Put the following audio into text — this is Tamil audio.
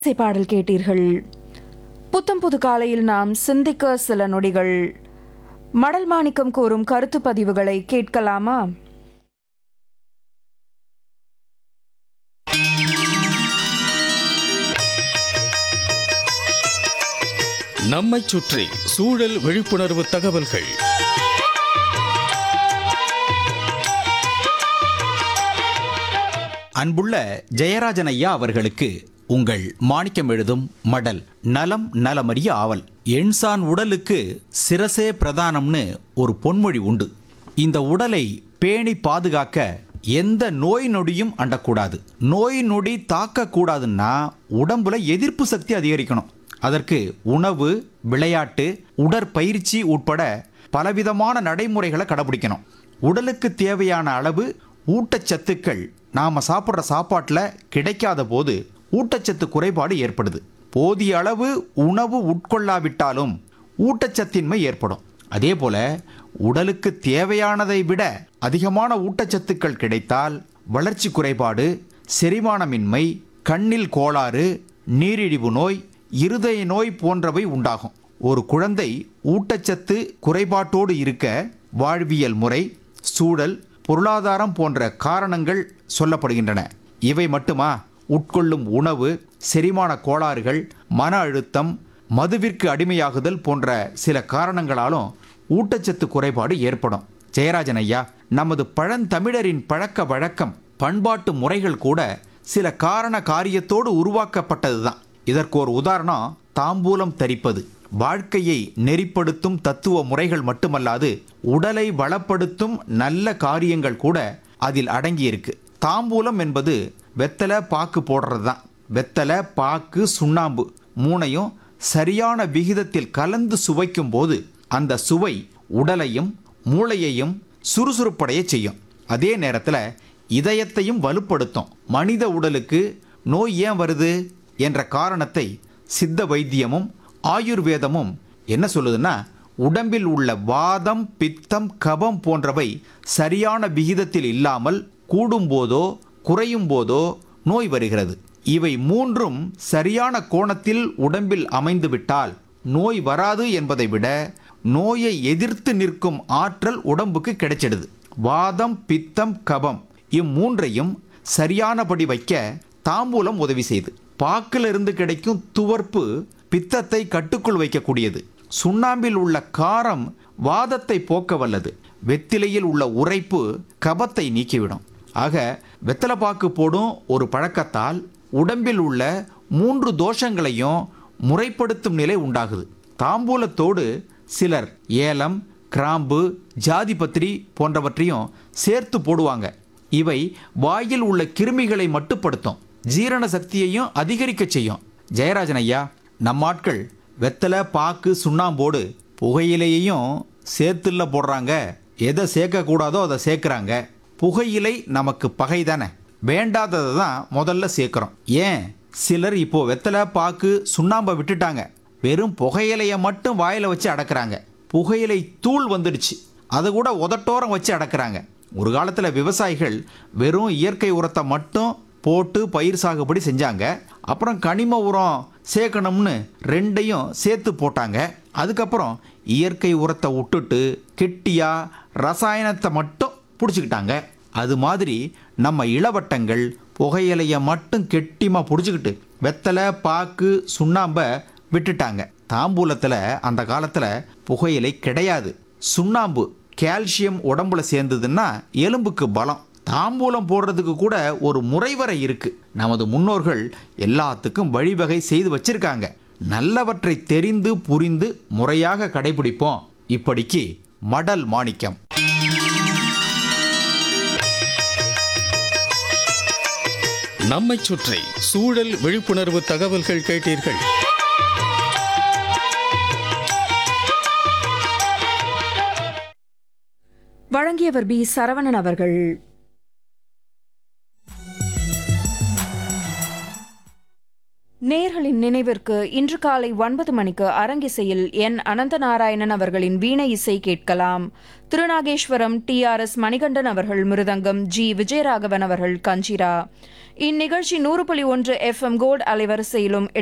இசை பாடல் கேட்டீர்கள் புத்தம் புது காலையில் நாம் சிந்திக்க சில நொடிகள் மடல் மாணிக்கம் கூறும் கருத்து பதிவுகளை கேட்கலாமா நம்மைச் சுற்றி சூழல் விழிப்புணர்வு தகவல்கள் அன்புள்ள ஜெயராஜன் ஐயா அவர்களுக்கு உங்கள் மாணிக்கம் எழுதும் மடல் நலம் நலமறிய ஆவல் எண்சான் உடலுக்கு சிரசே பிரதானம்னு ஒரு பொன்மொழி உண்டு இந்த உடலை பேணி பாதுகாக்க எந்த நோய் நொடியும் அண்டக்கூடாது நோய் நொடி தாக்கக்கூடாதுன்னா உடம்புல எதிர்ப்பு சக்தி அதிகரிக்கணும் அதற்கு உணவு விளையாட்டு உடற்பயிற்சி உட்பட பலவிதமான நடைமுறைகளை கடைபிடிக்கணும் உடலுக்கு தேவையான அளவு ஊட்டச்சத்துக்கள் நாம சாப்பிட்ற சாப்பாட்டில் கிடைக்காத போது ஊட்டச்சத்து குறைபாடு ஏற்படுது போதிய அளவு உணவு உட்கொள்ளாவிட்டாலும் ஊட்டச்சத்தின்மை ஏற்படும் அதே போல உடலுக்கு தேவையானதை விட அதிகமான ஊட்டச்சத்துக்கள் கிடைத்தால் வளர்ச்சி குறைபாடு செரிமானமின்மை கண்ணில் கோளாறு நீரிழிவு நோய் இருதய நோய் போன்றவை உண்டாகும் ஒரு குழந்தை ஊட்டச்சத்து குறைபாட்டோடு இருக்க வாழ்வியல் முறை சூழல் பொருளாதாரம் போன்ற காரணங்கள் சொல்லப்படுகின்றன இவை மட்டுமா உட்கொள்ளும் உணவு செரிமான கோளாறுகள் மன அழுத்தம் மதுவிற்கு அடிமையாகுதல் போன்ற சில காரணங்களாலும் ஊட்டச்சத்து குறைபாடு ஏற்படும் ஜெயராஜன் ஐயா நமது பழந்தமிழரின் பழக்க வழக்கம் பண்பாட்டு முறைகள் கூட சில காரண காரியத்தோடு உருவாக்கப்பட்டதுதான் இதற்கு ஒரு உதாரணம் தாம்பூலம் தரிப்பது வாழ்க்கையை நெறிப்படுத்தும் தத்துவ முறைகள் மட்டுமல்லாது உடலை வளப்படுத்தும் நல்ல காரியங்கள் கூட அதில் அடங்கியிருக்கு தாம்பூலம் என்பது வெத்தலை பாக்கு போடுறது தான் வெத்தலை பாக்கு சுண்ணாம்பு மூணையும் சரியான விகிதத்தில் கலந்து சுவைக்கும் போது அந்த சுவை உடலையும் மூளையையும் சுறுசுறுப்படைய செய்யும் அதே நேரத்தில் இதயத்தையும் வலுப்படுத்தும் மனித உடலுக்கு நோய் ஏன் வருது என்ற காரணத்தை சித்த வைத்தியமும் ஆயுர்வேதமும் என்ன சொல்லுதுன்னா உடம்பில் உள்ள வாதம் பித்தம் கபம் போன்றவை சரியான விகிதத்தில் இல்லாமல் கூடும்போதோ குறையும் போதோ நோய் வருகிறது இவை மூன்றும் சரியான கோணத்தில் உடம்பில் அமைந்துவிட்டால் நோய் வராது என்பதை விட நோயை எதிர்த்து நிற்கும் ஆற்றல் உடம்புக்கு கிடைச்சிடுது வாதம் பித்தம் கபம் இம்மூன்றையும் சரியானபடி வைக்க தாம்பூலம் உதவி செய்து பாக்கிலிருந்து கிடைக்கும் துவர்ப்பு பித்தத்தை கட்டுக்குள் வைக்கக்கூடியது சுண்ணாம்பில் உள்ள காரம் வாதத்தை போக்க வல்லது வெத்திலையில் உள்ள உரைப்பு கபத்தை நீக்கிவிடும் ஆக வெத்தலைப்பாக்கு போடும் ஒரு பழக்கத்தால் உடம்பில் உள்ள மூன்று தோஷங்களையும் முறைப்படுத்தும் நிலை உண்டாகுது தாம்பூலத்தோடு சிலர் ஏலம் கிராம்பு ஜாதிபத்திரி போன்றவற்றையும் சேர்த்து போடுவாங்க இவை வாயில் உள்ள கிருமிகளை மட்டுப்படுத்தும் ஜீரண சக்தியையும் அதிகரிக்க செய்யும் ஜெயராஜன் ஐயா நம்மாட்கள் வெத்தலை பாக்கு சுண்ணாம்போடு புகையிலையையும் சேர்த்துல போடுறாங்க எதை சேர்க்கக்கூடாதோ அதை சேர்க்குறாங்க புகையிலை நமக்கு பகை தானே வேண்டாததை தான் முதல்ல சேர்க்குறோம் ஏன் சிலர் இப்போ வெத்தலை பாக்கு சுண்ணாம்பை விட்டுட்டாங்க வெறும் புகையிலையை மட்டும் வாயில் வச்சு அடக்குறாங்க புகையிலை தூள் வந்துடுச்சு அதை கூட உதட்டோரம் வச்சு அடக்குறாங்க ஒரு காலத்தில் விவசாயிகள் வெறும் இயற்கை உரத்தை மட்டும் போட்டு பயிர் சாகுபடி செஞ்சாங்க அப்புறம் கனிம உரம் சேர்க்கணும்னு ரெண்டையும் சேர்த்து போட்டாங்க அதுக்கப்புறம் இயற்கை உரத்தை விட்டுட்டு கெட்டியா ரசாயனத்தை மட்டும் பிடிச்சிக்கிட்டாங்க அது மாதிரி நம்ம இளவட்டங்கள் புகையிலையை மட்டும் கெட்டிமா பிடிச்சிக்கிட்டு வெத்தலை பாக்கு சுண்ணாம்பை விட்டுட்டாங்க தாம்பூலத்தில் அந்த காலத்தில் புகையிலை கிடையாது சுண்ணாம்பு கால்சியம் உடம்புல சேர்ந்ததுன்னா எலும்புக்கு பலம் தாம்பூலம் போடுறதுக்கு கூட ஒரு முறைவரை இருக்கு நமது முன்னோர்கள் எல்லாத்துக்கும் வழிவகை செய்து வச்சிருக்காங்க நல்லவற்றை தெரிந்து புரிந்து முறையாக கடைபிடிப்போம் இப்படிக்கு மடல் மாணிக்கம் நம்மைச் சுற்றி சூழல் விழிப்புணர்வு தகவல்கள் கேட்டீர்கள் வழங்கியவர் பி சரவணன் அவர்கள் நேர்களின் நினைவிற்கு இன்று காலை ஒன்பது மணிக்கு அரங்கிசையில் என் அனந்தநாராயணன் அவர்களின் வீணை இசை கேட்கலாம் Thirunageswaram T R S Manikandan அவர்கள் மிருதங்கம் ஜி விஜயராகவன் அவர்கள் கஞ்சிரா இந்நிகழ்ச்சி நூறு புள்ளி ஒன்று எஃப் எம் கோல்ட் அலைவரிசையிலும்